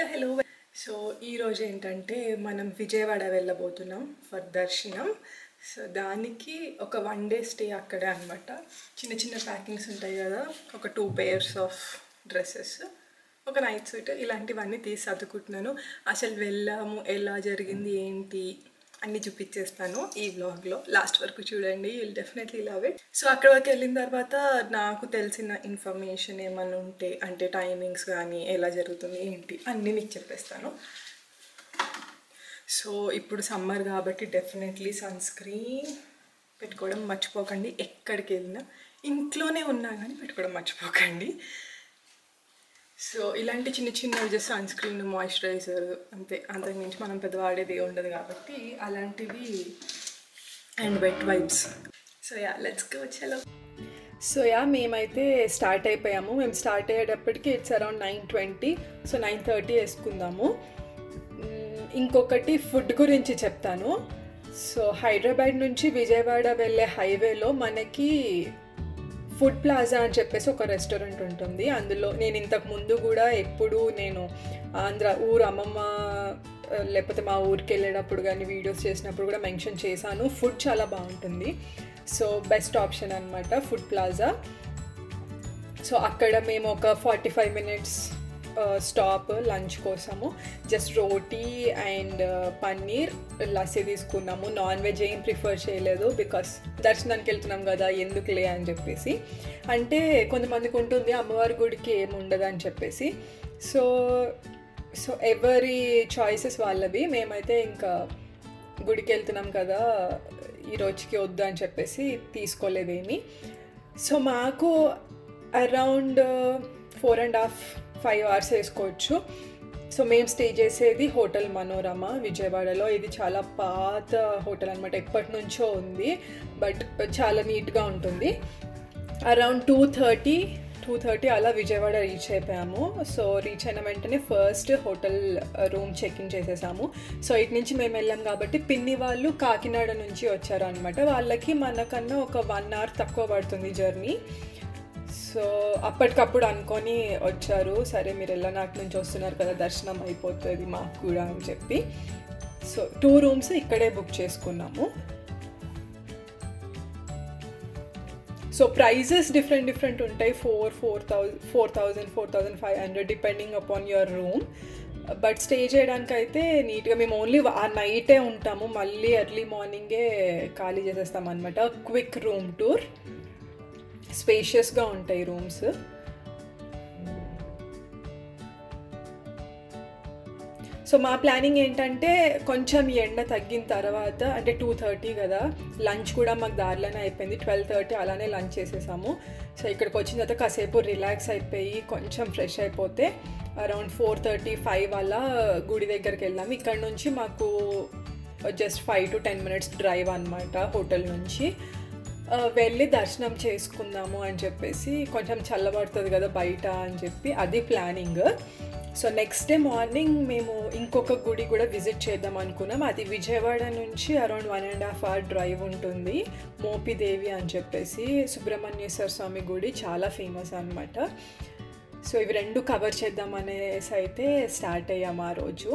hello so ఈరోజు ఏంటంటే మనం విజయవాడ వెళ్ళబోతున్నాం ఫర్ దర్శనం సో దానికి ఒక వన్ డే స్టే అక్కడే అనమాట చిన్న చిన్న ప్యాకింగ్స్ ఉంటాయి కదా ఒక టూ పేయర్స్ ఆఫ్ డ్రెస్సెస్ ఒక నైట్ సూట్ ఇలాంటివన్నీ తీసి సర్దుకుంటున్నాను అసలు వెళ్ళాము ఎలా జరిగింది ఏంటి అన్నీ చూపించేస్తాను ఈ వ్లాగ్లో లాస్ట్ వరకు చూడండి will definitely love it so అక్కడ వరకు వెళ్ళిన తర్వాత నాకు తెలిసిన ఇన్ఫర్మేషన్ ఏమైనా ఉంటే అంటే టైమింగ్స్ కానీ ఎలా జరుగుతుంది ఏంటి అన్నీ మీకు చెప్పేస్తాను సో ఇప్పుడు సమ్మర్ కాబట్టి డెఫినెట్లీ సన్ స్క్రీన్ పెట్టుకోవడం మర్చిపోకండి ఎక్కడికి వెళ్ళినా ఇంట్లోనే ఉన్నా కానీ పెట్టుకోవడం మర్చిపోకండి సో ఇలాంటి చిన్న చిన్న జస్ట్ సన్ స్క్రీన్ మాయిశ్చరైజర్ అంతే అంతకుమించి మనం పెద్ద వాడేది ఉండదు కాబట్టి అలాంటివి and wet vibes so ya let's go చలో సో యా మేమైతే స్టార్ట్ అయిపోయాము మేము స్టార్ట్ అయ్యేటప్పటికి it's around nine twenty so nine thirty వేసుకుందాము మ్, ఇంకొకటి ఫుడ్ గురించి చెప్తాను సో హైదరాబాద్ నుంచి విజయవాడ వెళ్ళే హైవేలో మనకి ఫుడ్ ప్లాజా అని చెప్పేసి ఒక రెస్టారెంట్ ఉంటుంది అందులో నేను ఇంతకు ముందు కూడా ఎప్పుడు నేను ఆంధ్ర ఊరు అమ్మమ్మ ఆ, లేకపోతే మా ఊరికి వెళ్ళేటప్పుడు కానీ వీడియోస్ చేసినప్పుడు కూడా మెన్షన్ చేశాను ఫుడ్ చాలా బాగుంటుంది సో బెస్ట్ ఆప్షన్ అనమాట ఫుడ్ ప్లాజా సో అక్కడ మేము ఒక forty five minutes stop lunch కోసము జస్ట్ రోటీ అండ్ పన్నీర్ లస్సీ తీసుకున్నాము నాన్ వెజ్ ఏం ప్రిఫర్ చేయలేదు బికాస్ దర్శనానికి వెళ్తున్నాం కదా ఎందుకులే అని చెప్పేసి అంటే కొంతమందికి ఉంటుంది అమ్మవారి గుడికి ఏమి ఉండదు అని చెప్పేసి సో సో ఎవరి చాయిసెస్ వాళ్ళవి మేమైతే ఇంకా గుడికి వెళ్తున్నాం కదా ఈ రోజుకి వద్దు అని చెప్పేసి తీసుకోలేదేమి సో మాకు around four and half five hours వేసుకోవచ్చు సో మేము స్టే చేసేది హోటల్ మనోరమ విజయవాడలో ఇది చాలా పాత హోటల్ అనమాట ఎప్పటి నుంచో ఉంది బట్ చాలా నీట్గా ఉంటుంది around two thirty two thirty అలా విజయవాడ రీచ్ అయిపోయాము సో రీచ్ అయిన వెంటనే first hotel room check in చేసేసాము సో ఇటు నుంచి మేము వెళ్ళాం కాబట్టి పిన్ని వాళ్ళు కాకినాడ నుంచి వచ్చారు అనమాట వాళ్ళకి మనకన్నా ఒక వన్ అవర్ తక్కువ పడుతుంది జర్నీ సో అప్పటికప్పుడు అనుకొని వచ్చారు సరే మీరు ఎల్లనాటి నుంచి వస్తున్నారు కదా దర్శనం అయిపోతుంది మాకు కూడా అని చెప్పి సో టూ రూమ్స్ ఇక్కడే బుక్ చేసుకున్నాము సో ప్రైజెస్ డిఫరెంట్ డిఫరెంట్ ఉంటాయి four four thousand four thousand four thousand five hundred depending upon your room but stay చేయడానికి అయితే నీట్గా మేము ఓన్లీ ఆ నైటే ఉంటాము మళ్ళీ ఎర్లీ మార్నింగే ఖాళీ చేసేస్తాం అనమాట క్విక్ రూమ్ టూర్ స్పేషియస్గా ఉంటాయి రూమ్స్ సో మా ప్లానింగ్ ఏంటంటే కొంచెం ఎండ తగ్గిన తర్వాత అంటే టూ థర్టీ కదా లంచ్ కూడా మాకు దారిలోనే అయిపోయింది ట్వెల్వ్ థర్టీ అలానే లంచ్ చేసేసాము సో ఇక్కడికి వచ్చిన తర్వాత కాసేపు రిలాక్స్ అయిపోయి కొంచెం ఫ్రెష్ అయిపోతే అరౌండ్ ఫోర్ థర్టీ ఫైవ్ అలా గుడి దగ్గరికి వెళ్ళాము ఇక్కడ నుంచి మాకు just five to ten minutes drive అనమాట హోటల్ నుంచి ఆ, వెళ్ళి దర్శనం చేసుకుందాము అని చెప్పేసి కొంచెం చల్లబడుతుంది కదా బయట అని చెప్పి అది planning so next day morning మేము ఇంకొక గుడి కూడా విజిట్ చేద్దాం అనుకున్నాం అది విజయవాడ నుంచి around one and half hour drive ఉంటుంది మోపిదేవి అని చెప్పేసి సుబ్రహ్మణ్యేశ్వర స్వామి గుడి చాలా ఫేమస్ అనమాట సో ఇవి రెండు కవర్ చేద్దాం అనేసి అయితే స్టార్ట్ అయ్యాము ఆ రోజు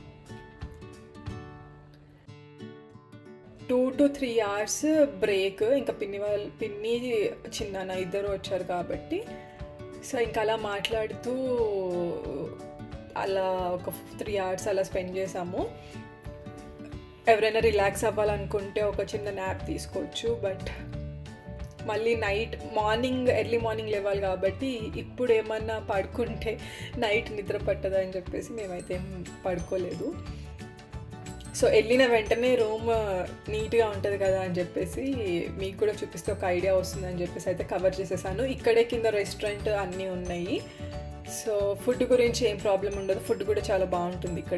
two to three hours break ఇంకా పిన్ని వాళ్ళు పిన్ని చిన్న ఇద్దరు వచ్చారు కాబట్టి సో ఇంకా అలా మాట్లాడుతూ అలా ఒక త్రీ అవర్స్ అలా స్పెండ్ చేసాము ఎవరైనా రిలాక్స్ అవ్వాలనుకుంటే ఒక చిన్న న్యాప్ తీసుకోవచ్చు బట్ మళ్ళీ నైట్ మార్నింగ్ ఎర్లీ మార్నింగ్ లేవాలి కాబట్టి ఇప్పుడు ఏమన్నా పడుకుంటే నైట్ నిద్ర పట్టదా అని చెప్పేసి మేమైతే ఏం పడుకోలేదు సో వెళ్ళిన వెంటనే రూమ్ నీట్గా ఉంటుంది కదా అని చెప్పేసి మీకు కూడా చూపిస్తే ఒక ఐడియా వస్తుంది అని చెప్పేసి అయితే కవర్ చేసేసాను ఇక్కడే కింద రెస్టారెంట్ అన్నీ ఉన్నాయి సో ఫుడ్ గురించి ఏం ప్రాబ్లం ఉండదు ఫుడ్ కూడా చాలా బాగుంటుంది ఇక్కడ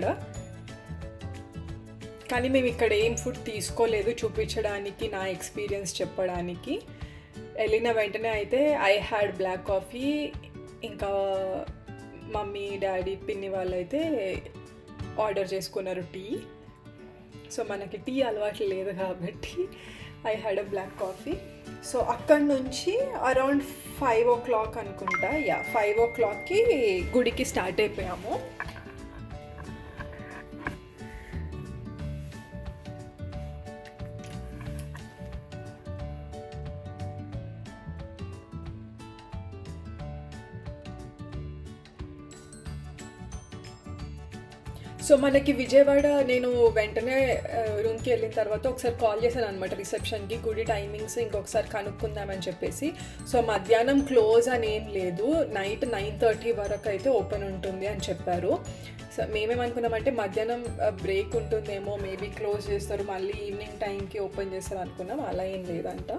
కానీ మేము ఇక్కడ ఏం ఫుడ్ తీసుకోలేదు చూపించడానికి నా ఎక్స్పీరియన్స్ చెప్పడానికి వెళ్ళిన వెంటనే అయితే ఐ హ్యాడ్ బ్లాక్ కాఫీ ఇంకా మమ్మీ డాడీ పిన్ని వాళ్ళు అయితే ఆర్డర్ చేసుకున్నారు టీ సో మనకి టీ అలవాటు లేదు కాబట్టి I had a black coffee so అక్కడ నుంచి అరౌండ్ ఫైవ్ ఓ క్లాక్ అనుకుంటా యా ఫైవ్ ఓ క్లాక్కి గుడికి స్టార్ట్ అయిపోయాము సో మనకి విజయవాడ నేను వెంటనే రూమ్కి వెళ్ళిన తర్వాత ఒకసారి కాల్ చేశాను అనమాట రిసెప్షన్కి గుడి టైమింగ్స్ ఇంకొకసారి కనుక్కుందామని చెప్పేసి సో మధ్యాహ్నం క్లోజ్ అని ఏం లేదు నైట్ నైన్ థర్టీ వరకు అయితే ఓపెన్ ఉంటుంది అని చెప్పారు సో మేమేమనుకున్నామంటే మధ్యాహ్నం బ్రేక్ ఉంటుందేమో మేబీ క్లోజ్ చేస్తారు మళ్ళీ ఈవినింగ్ టైంకి ఓపెన్ చేస్తారు అనుకున్నాం అలా ఏం లేదంట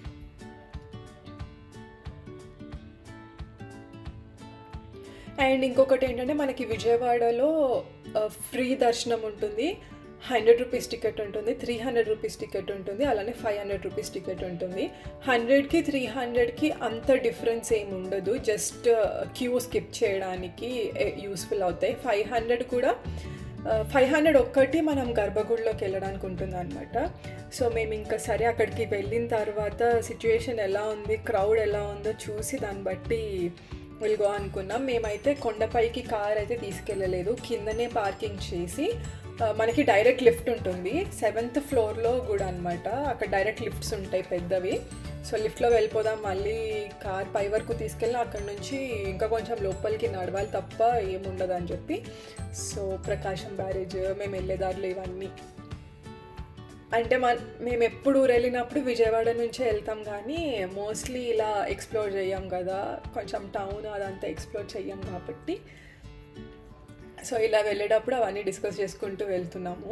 అండ్ ఇంకొకటి ఏంటంటే మనకి విజయవాడలో ఫ్రీ దర్శనం ఉంటుంది హండ్రెడ్ రూపీస్ టికెట్ ఉంటుంది త్రీ హండ్రెడ్ రూపీస్ టికెట్ ఉంటుంది అలానే ఫైవ్ హండ్రెడ్ రూపీస్ టికెట్ ఉంటుంది హండ్రెడ్కి త్రీ హండ్రెడ్కి అంత డిఫరెన్స్ ఏమి ఉండదు జస్ట్ క్యూ స్కిప్ చేయడానికి యూస్ఫుల్ అవుతాయి ఫైవ్ హండ్రెడ్ కూడా ఫైవ్ హండ్రెడ్ ఒక్కటి మనం గర్భగుడిలోకి వెళ్ళడానికి ఉంటుంది అనమాట సో మేము ఇంకా సరే అక్కడికి వెళ్ళిన తర్వాత సిచ్యువేషన్ ఎలా ఉంది క్రౌడ్ ఎలా ఉందో చూసి దాన్ని బట్టి వెల్గో అనుకున్నాం మేమైతే కొండపైకి కార్ అయితే తీసుకెళ్ళలేదు కిందనే పార్కింగ్ చేసి మనకి డైరెక్ట్ లిఫ్ట్ ఉంటుంది సెవెంత్ ఫ్లోర్లో కూడా అనమాట అక్కడ డైరెక్ట్ లిఫ్ట్స్ ఉంటాయి పెద్దవి సో లిఫ్ట్లో వెళ్ళిపోదాం మళ్ళీ కార్ పై వరకు తీసుకెళ్ళి అక్కడ నుంచి ఇంకా కొంచెం లోపలికి నడవాలి తప్ప ఏముండదు అని చెప్పి సో ప్రకాశం బ్యారేజ్ మేము వెళ్ళేదారులు ఇవన్నీ అంటే మన మేము ఎప్పుడు ఊరు వెళ్ళినప్పుడు విజయవాడ నుంచే వెళ్తాం కానీ మోస్ట్లీ ఇలా ఎక్స్ప్లోర్ చేయం కదా కొంచెం టౌన్ అదంతా ఎక్స్ప్లోర్ చెయ్యం కాబట్టి సో ఇలా వెళ్ళేటప్పుడు అవన్నీ డిస్కస్ చేసుకుంటూ వెళ్తున్నాము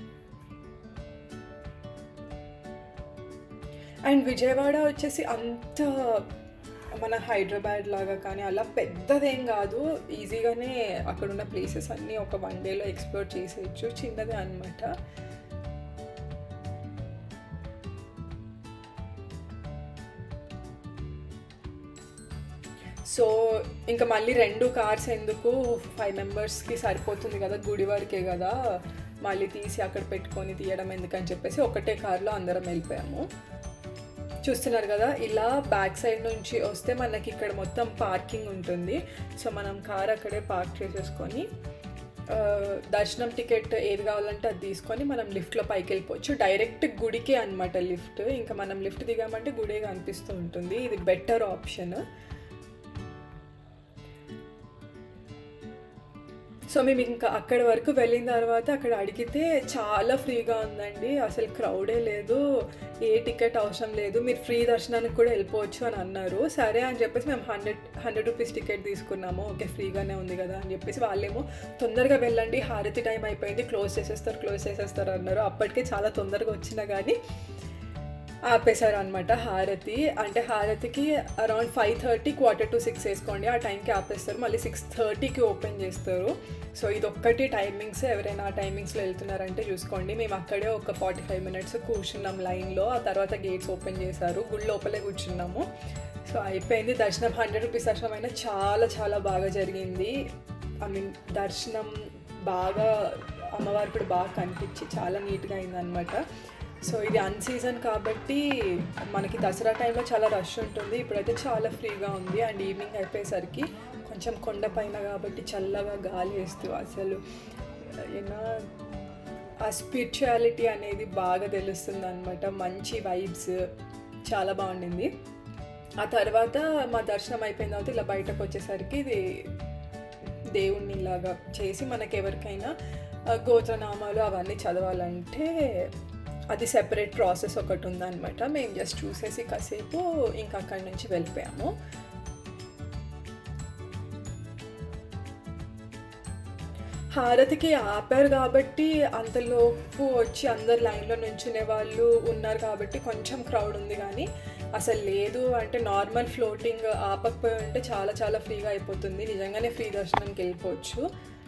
అండ్ విజయవాడ వచ్చేసి అంత మన హైదరాబాద్ లాగా కానీ అలా పెద్దదేం కాదు ఈజీగానే అక్కడ ఉన్న ప్లేసెస్ అన్నీ ఒక వన్ డేలో ఎక్స్ప్లోర్ చేసేయచ్చు చిన్నదే అనమాట సో ఇంకా మళ్ళీ రెండు కార్స్ ఎందుకు ఫైవ్ మెంబర్స్కి సరిపోతుంది కదా గుడి వరకే కదా మళ్ళీ తీసి అక్కడ పెట్టుకొని తీయడం ఎందుకని చెప్పేసి ఒకటే కార్లో అందరం వెళ్ళిపోయాము చూస్తున్నారు కదా ఇలా బ్యాక్ సైడ్ నుంచి వస్తే మనకి ఇక్కడ మొత్తం పార్కింగ్ ఉంటుంది సో మనం కార్ అక్కడే పార్క్ చేసేసుకొని దర్శనం టికెట్ ఏది కావాలంటే అది తీసుకొని మనం లిఫ్ట్లో పైకి వెళ్ళిపోవచ్చు డైరెక్ట్ గుడికే అనమాట లిఫ్ట్ ఇంకా మనం లిఫ్ట్ దిగామంటే గుడే కనిపిస్తూ ఉంటుంది ఇది బెటర్ ఆప్షన్ సో మేము ఇంకా అక్కడి వరకు వెళ్ళిన తర్వాత అక్కడ అడిగితే చాలా ఫ్రీగా ఉందండి అసలు క్రౌడే లేదు ఏ టికెట్ అవసరం లేదు మీరు ఫ్రీ దర్శనానికి కూడా వెళ్ళిపోవచ్చు అని అన్నారు సరే అని చెప్పేసి మేము హండ్రెడ్ హండ్రెడ్ రూపీస్ టికెట్ తీసుకున్నాము ఓకే ఫ్రీగానే ఉంది కదా అని చెప్పేసి వాళ్ళేమో తొందరగా వెళ్ళండి హారతి టైం అయిపోయింది క్లోజ్ చేసేస్తారు క్లోజ్ చేసేస్తారు అన్నారు అప్పటికే చాలా తొందరగా వచ్చినా కానీ ఆపేశారు అనమాట హారతి అంటే హారతికి around five thirty quarter to six వేసుకోండి ఆ టైంకి ఆపేస్తారు మళ్ళీ సిక్స్ థర్టీకి ఓపెన్ చేస్తారు సో ఇది ఒక్కటి టైమింగ్స్ ఎవరైనా ఆ టైమింగ్స్లో వెళ్తున్నారంటే చూసుకోండి మేము అక్కడే ఒక ఫార్టీ ఫైవ్ మినిట్స్ కూర్చున్నాం లైన్లో ఆ తర్వాత గేట్స్ ఓపెన్ చేశారు గుడి లోపలే కూర్చున్నాము సో అయిపోయింది దర్శనం హండ్రెడ్ రూపీస్ దర్శనం అయినా చాలా చాలా బాగా జరిగింది ఐ మీన్ దర్శనం బాగా అమ్మవారు కూడా బాగా కనిపించి చాలా నీట్గా అయిందనమాట సో ఇది అన్ సీజన్ కాబట్టి మనకి దసరా టైంలో చాలా రష్ ఉంటుంది ఇప్పుడైతే చాలా ఫ్రీగా ఉంది అండ్ ఈవినింగ్ అయిపోయేసరికి కొంచెం కొండ పైన కాబట్టి చల్లగా గాలి వేస్తూ అసలు ఏనా ఆ స్పిరిచువాలిటీ అనేది బాగా తెలుస్తుంది అనమాట మంచి వైబ్స్ చాలా బాగుండింది ఆ తర్వాత మా దర్శనం అయిపోయిన తర్వాత ఇలా బయటకు వచ్చేసరికి ఇది దేవుణ్ణి ఇలాగా చేసి మనకి ఎవరికైనా గోత్రనామాలు అవన్నీ చదవాలంటే అది సెపరేట్ ప్రాసెస్ ఒకటి ఉందన్నమాట మేము జస్ట్ చూసేసి కాసేపు ఇంకా అక్కడి నుంచి వెళ్ళిపోయాము హారతికి ఆపారు కాబట్టి అంతలోపు వచ్చి అందరు లైన్లో నుంచునే వాళ్ళు ఉన్నారు కాబట్టి కొంచెం క్రౌడ్ ఉంది కానీ అసలు లేదు అంటే నార్మల్ ఫ్లోటింగ్ ఆపకపోయి ఉంటే చాలా చాలా ఫ్రీగా అయిపోతుంది నిజంగానే ఫ్రీ దర్శనానికి వెళ్ళిపోవచ్చు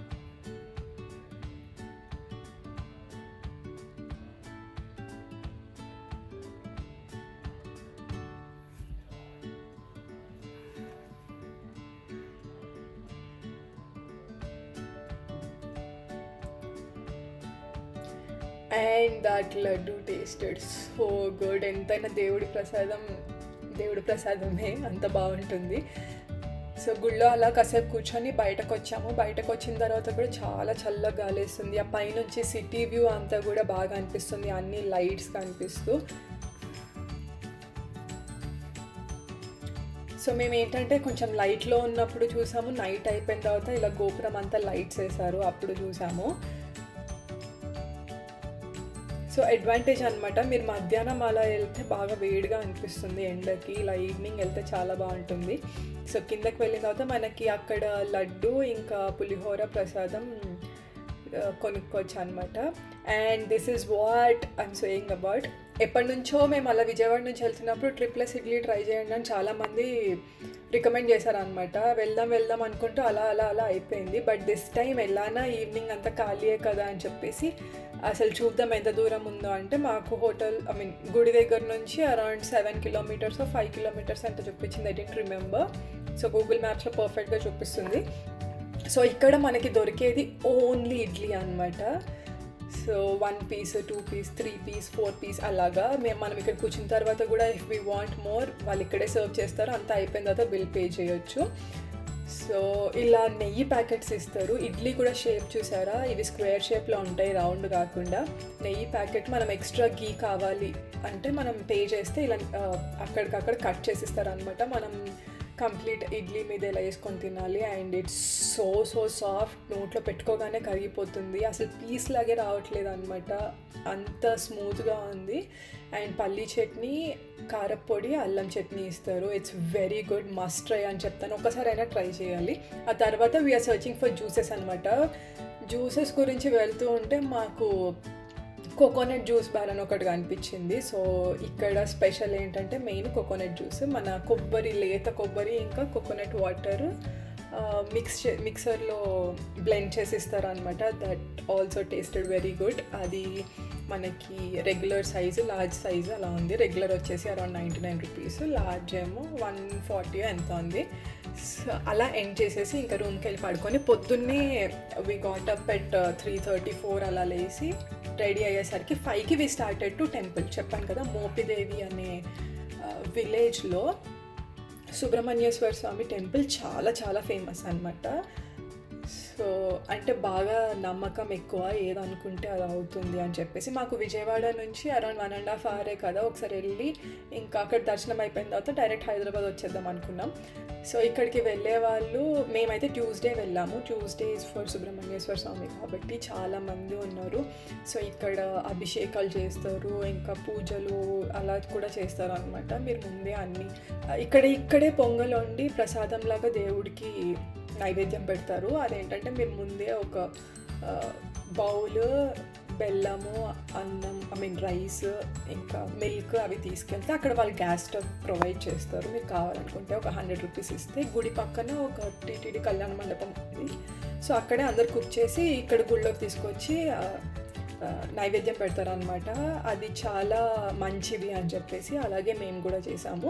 and that laddu tasted so good ఎంతైనా దేవుడి ప్రసాదం దేవుడి ప్రసాదమే అంత బాగుంటుంది సో గుళ్ళో అలా కాసేపు కూర్చొని బయటకు వచ్చాము బయటకు వచ్చిన తర్వాత కూడా చాలా చల్లగా గాలేస్తుంది ఆ పైనుంచి సిటీ వ్యూ అంతా కూడా బాగా అనిపిస్తుంది అన్ని లైట్స్ కనిపిస్తూ సో మేము ఏంటంటే కొంచెం లైట్లో ఉన్నప్పుడు చూసాము నైట్ అయిపోయిన తర్వాత ఇలా గోపురం అంతా లైట్స్ వేసారు అప్పుడు చూసాము సో అడ్వాంటేజ్ అనమాట మీరు మధ్యాహ్నం అలా వెళ్తే బాగా వేడిగా అనిపిస్తుంది ఎండకి ఇలా ఈవినింగ్ వెళ్తే చాలా బాగుంటుంది సో కిందకి వెళ్ళిన తర్వాత మనకి అక్కడ లడ్డు ఇంకా పులిహోర ప్రసాదం ఆ, కొనుక్కోవచ్చు అనమాట and this is what I'm saying about ఎప్పటి నుంచో మేము అలా విజయవాడ నుంచి వెళ్తున్నప్పుడు ట్రిప్లెస్ ఇడ్లీ ట్రై చేయండి అని చాలామంది రికమెండ్ చేశారనమాట వెళ్దాం వెళ్దాం అనుకుంటూ అలా అలా అలా అయిపోయింది బట్ దిస్ టైం వెళ్ళానా ఈవినింగ్ అంతా ఖాళీయే కదా అని చెప్పేసి అసలు చూద్దాం ఎంత దూరం ఉందో అంటే మాకు హోటల్ ఐ మీన్ గుడి దగ్గర నుంచి around seven kilometres five kilometres ఎంత చూపించింది I don't remember so Google మ్యాప్స్లో పర్ఫెక్ట్గా చూపిస్తుంది సో ఇక్కడ మనకి దొరికేది ఓన్లీ ఇడ్లీ అనమాట so one piece two piece three piece four piece అలాగా మేము మనం ఇక్కడ కూర్చున్న తర్వాత కూడా ఇఫ్ వీ వాంట్ మోర్ వాళ్ళు ఇక్కడే సర్వ్ చేస్తారు అంతా అయిపోయిన తర్వాత బిల్ పే చేయొచ్చు సో ఇలా నెయ్యి ప్యాకెట్స్ ఇస్తారు ఇడ్లీ కూడా షేప్ చూసారా ఇవి స్క్వేర్ షేప్లో ఉంటాయి రౌండ్ కాకుండా నెయ్యి ప్యాకెట్ మనం ఎక్స్ట్రా గీ కావాలి అంటే మనం పే చేస్తే ఇలా ఆ, అక్కడికక్కడ కట్ చేసి ఇస్తారనమాట మనం కంప్లీట్ ఇడ్లీ మీద ఇలా వేసుకొని తినాలి and it's so so soft నోట్లో పెట్టుకోగానే కరిగిపోతుంది అసలు పీస్ లాగే రావట్లేదు అనమాట అంత స్మూత్గా ఉంది అండ్ పల్లీ చట్నీ కారప్పొడి అల్లం చట్నీ ఇస్తారు it's very good must try అని చెప్తాను ఒకసారి అయినా ట్రై చేయాలి ఆ తర్వాత వీఆర్ సర్చింగ్ ఫర్ జ్యూసెస్ అనమాట జ్యూసెస్ గురించి వెళ్తూ ఉంటే మాకు కోకోనట్ జ్యూస్ బార్ అని ఒకటి కనిపించింది సో ఇక్కడ స్పెషల్ ఏంటంటే మెయిన్ కోకోనట్ జ్యూస్ మన కొబ్బరి లేత కొబ్బరి ఇంకా కోకోనట్ వాటర్ మిక్స్ మిక్సర్లో బ్లెండ్ చేసి ఇస్తారు అనమాట that also tasted very good అది మనకి రెగ్యులర్ సైజు లార్జ్ సైజు అలా ఉంది రెగ్యులర్ వచ్చేసి around ninety nine rupees large ఏమో వన్ ఫార్టీ ఎంత ఉంది సో అలా ఎండ్ చేసేసి ఇంకా రూమ్కి వెళ్ళి పడుకొని పొద్దున్నే we got up at three thirty four అలా లేసి రెడీ అయ్యేసరికి ఫైవ్కి వి స్టార్టెడ్ టు టెంపుల్ చెప్పాను కదా మోపిదేవి అనే విలేజ్లో సుబ్రహ్మణ్యేశ్వర స్వామి టెంపుల్ చాలా చాలా ఫేమస్ అనమాట సో అంటే బాగా నమ్మకం ఎక్కువ ఏదనుకుంటే అది అవుతుంది అని చెప్పేసి మాకు విజయవాడ నుంచి అరౌండ్ వన్ అండ్ హాఫ్ అవరే కదా ఒకసారి వెళ్ళి ఇంకా అక్కడ దర్శనం అయిపోయిన తర్వాత డైరెక్ట్ హైదరాబాద్ వచ్చేద్దాం అనుకున్నాం సో ఇక్కడికి వెళ్ళే వాళ్ళు మేమైతే ట్యూస్డే వెళ్ళాము Tuesday is for Subrahmanyeswara Swamy కాబట్టి చాలా మంది ఉన్నారు సో ఇక్కడ అభిషేకాలు చేస్తారు ఇంకా పూజలు అలా కూడా చేస్తారు అనమాట మీరు ముందే అన్ని ఇక్కడ ఇక్కడే పొంగల్ వండి ప్రసాదంలాగా దేవుడికి నైవేద్యం పెడతారు అదేంటంటే మీరు ముందే ఒక బౌల్ బెల్లము అన్నం ఐ మీన్ రైస్ ఇంకా మిల్క్ అవి తీసుకెళ్తే అక్కడ వాళ్ళు గ్యాస్ స్టవ్ ప్రొవైడ్ చేస్తారు మీకు కావాలనుకుంటే ఒక హండ్రెడ్ రూపీస్ ఇస్తే గుడి పక్కన ఒక టీటీడీ కళ్యాణ మండపం ఉంది సో అక్కడే అందరు కుక్ చేసి ఇక్కడ గుళ్ళోకి తీసుకొచ్చి ఆ, ఆ, నైవేద్యం పెడతారనమాట అది చాలా మంచిది అని చెప్పేసి అలాగే మేము కూడా చేసాము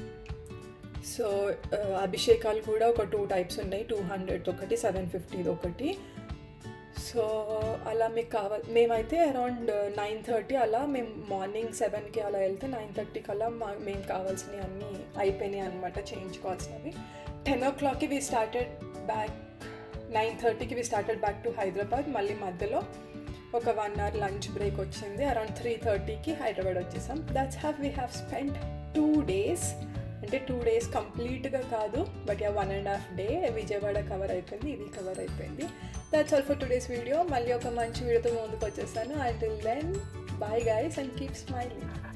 సో ఆ, అభిషేకాలు కూడా ఒక టూ టైప్స్ ఉన్నాయి టూ హండ్రెడ్ ఒకటి సెవెన్ ఫిఫ్టీది ఒకటి సో అలా మీకు కావాలి మేమైతే అరౌండ్ నైన్ థర్టీ అలా మేము మార్నింగ్ సెవెన్కి అలా వెళ్తే నైన్ థర్టీకి అలా మా మేము కావాల్సినవి అన్నీ అయిపోయినాయి అనమాట చేయించుకోవాల్సినవి టెన్ ఓ క్లాక్కి వి స్టార్టెడ్ బ్యాక్ నైన్ థర్టీకి we started back to Hyderabad మళ్ళీ మధ్యలో ఒక వన్ అవర్ లంచ్ బ్రేక్ వచ్చింది అరౌండ్ త్రీ థర్టీకి హైదరాబాద్ వచ్చేసాం that's have we have spend two days అంటే టూ డేస్ కంప్లీట్గా కాదు but ya one and half day Vijayawada cover అయిపోయింది ఇది కవర్ అయిపోయింది that's all for today's video మళ్ళీ ఒక మంచి వీడియోతో ముందుకు వచ్చేస్తాను until then bye guys and keep smiling